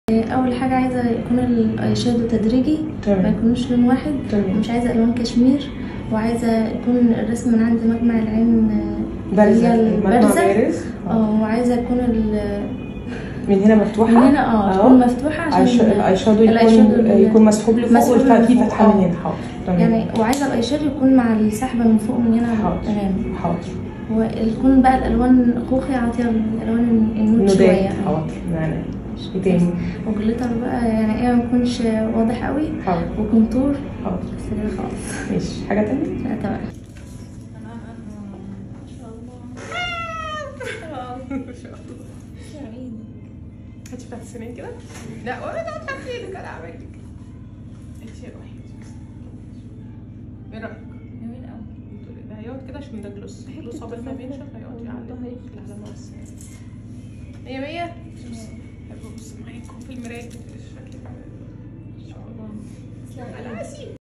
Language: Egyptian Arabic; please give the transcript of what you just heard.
اول حاجه عايزه يكون الاي شادو تدريجي ما تمام يكونوش لون واحد تمام. مش عايزه الوان كشمير وعايزه يكون الرسم من عند مجمع العين آه، بارزة هي المجمع البارزة. بارز آه. اه وعايزه يكون ال- من هنا مفتوحة من هنا اه تكون مفتوحه عشان عش- الاي شادو الآي يكون شادو يكون مسحوب لفوق مسحوب والف- في لفوق، فتحة آه. من هنا حاضر تمام يعني وعايزه الاي شادو يكون مع السحبه من فوق من هنا حاضر تمام حاضر ويكون بقى الالوان خوخي عاطيه الالوان النود شويه نودات حاضر نعناع ايه تاني وجليتر بقى يعني ايه ما يكونش واضح قوي حاضر وكونتور حاضر بس كده خالص ماشي حاجة تانية لا تمام هاتي بتاعت السنين كده لا ولا ده تحط ايدك انا اعمل لك انت روحي ايه رايك؟ جميل قوي ده هيقعد كده عشان ده جلوس جلوس عقبال ما بينشف هيقعد يعلم على ما بس مية مية بحب ابص معاكم في المراية الشكل ان شاء الله على اسيب